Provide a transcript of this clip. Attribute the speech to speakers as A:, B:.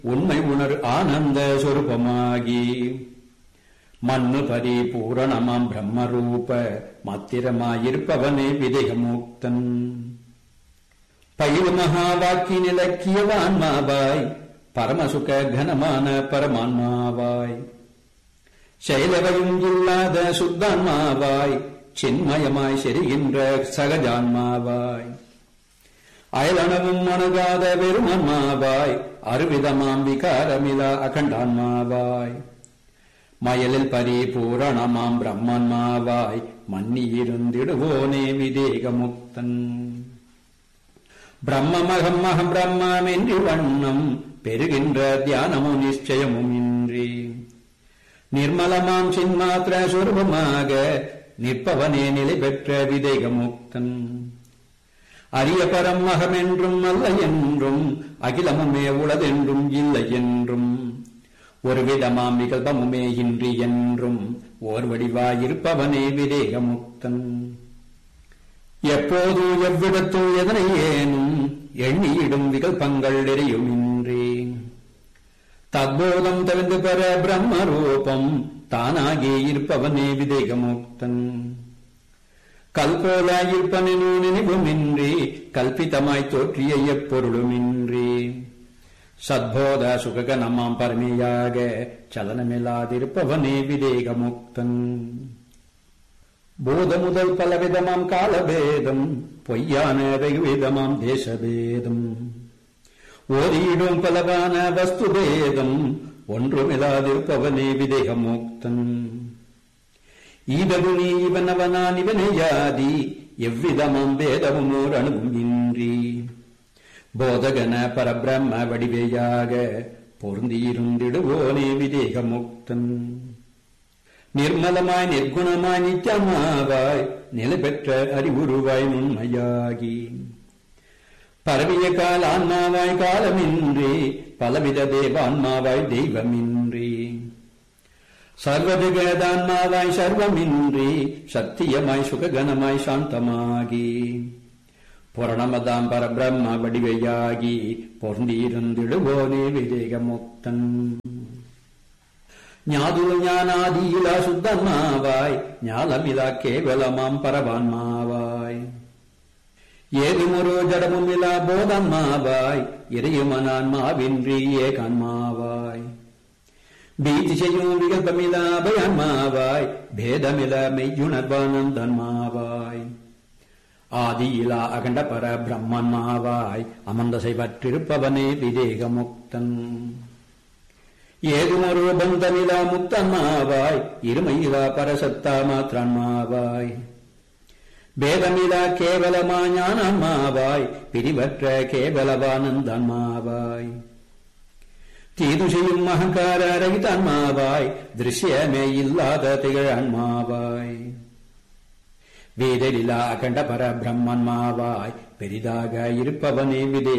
A: உண்மை உணர் ஆனந்த சொரூபமாகி மண்ணு பரிபூரணமாம் பிரம்மரூப மாத்திரமாயிருப்பவனே விதேகமுக்தன் பயிரு மகா வாக்கின் இலக்கியவான்மாவாய் பரமசுக கனமான பரமான்மாவாய் செயலவையும் இல்லாத சுத்தான்மாவாய் சின்மயமாய் செரிகின்ற சகஜான்மாவாய் அயலனவும் அணுகாத வெறுமன்மாவாய் அருவிதமாம் விகாரமிலா அகண்டான்மாவாய் மயலில் பரிபூரணமாம் பிரம்மன்மாவாய் மன்னியிருந்திடுவோனே விதேகமுக்தன் பிரம்மமகம் அகம் பிரம்மாமென்றி வண்ணம் பெறுகின்ற தியானமும் நிச்சயமும் இன்றி நிர்மலமாம் சின்மாத்திர சுரூபமாக நிற்பவனே நிலை பெற்ற விதேகமுக்தன் அரிய பரம் அகமென்றும் அல்ல என்றும் அகிலமுமே உளதென்றும் இல்லை என்றும் ஒரு விதமாம் விகல்பமுமே இன்றி என்றும் ஓர் வடிவாயிருப்பவனே விதேகமுக்தன் எப்போது எவ்விடத்தோ எதனை ஏனும் எண்ணியிடும் விகல்பங்கள் எரியுமின்றி தத்போதம் தெரிந்து பெற பிரம்மரூபம் தானாகி இருப்பவனே விதேகமுக்தன் கல்போலாயிருப்பனு நினைவுமின்றி கல்பிதமாய் தோற்றிய எப்பொருளுமின்றி சத்போத சுககனமாம் பரமையாக சலனமில்லாதிருப்பவனே விதேகமுக்தன் போத முதல் பலவிதமாம் காலபேதம் பொய்யான வெகுவிதமாம் தேசபேதம் ஓதியிடும் பலவான வஸ்து பேதம் ஒன்றுமில்லாதிருப்பவனே விதேகமுக்தன் ஈதகு நீ இவனவனான் இவனே யாதி எவ்விதமாம் பேதமும் ஓர் அணுவும் இன்றி போதகன பரபிரம்ம வடிவேயாக பொருந்தியிருந்திடுவோனே விதேகமுக்தன் நிர்மலமாய் நிர்குணமாய் நித்தியமாவாய் நிலை பெற்ற அறிவுருவாய் உண்மையாகி பரவிய கால ஆன்மாவாய் காலமின்றி பலவித தேவான்மாவாய் தெய்வமின்றி சர்வஜகதான்மாவாய் சர்வமின்றி சத்தியமாய் சுககனமாய் சாந்தமாகி புரணமதாம் பரபிரம்ம வடிவையாகி பொருந்தியிருந்திடுவோனே விவேகமுக்தன் ஞாதுல ஞானாதியில சுத்தமாவாய் ஞாலமிலா கேவலமாம் பரவான்மாவாய் ஏதுமொரு ஜடமுமிலா போதம்மாவாய் இறையுமனான்மாவின்றி ஏகான்மாவாய் பீதி செய்யும் விகல்பமிலா அபயன்மாவாய் பேதமில மெய்யுணர்வானந்தன்மாவாய் ஆதியிலா அகண்ட பர பிரம்மன்மாவாய் அமர்ந்தசை பற்றிருப்பவனே விதேகமுக்தன் ஏதுமொரு பந்தமிலா முத்தன்மாவாய் இருமையிலா பரசத்தா மாத்திரன்மாவாய் பேதமிலா கேவலமா ஞானமாவாய் பிரிவற்ற கேவலவானந்தன்மாவாய் தீது செய்யும் அகங்கார ரகிதன்மாவாய் திருஷ்யமே இல்லாத திகழன்மாவாய் வேதலிலா அகண்ட பர பிரம்மன்மாவாய் பெரிதாக இருப்பவனே விதே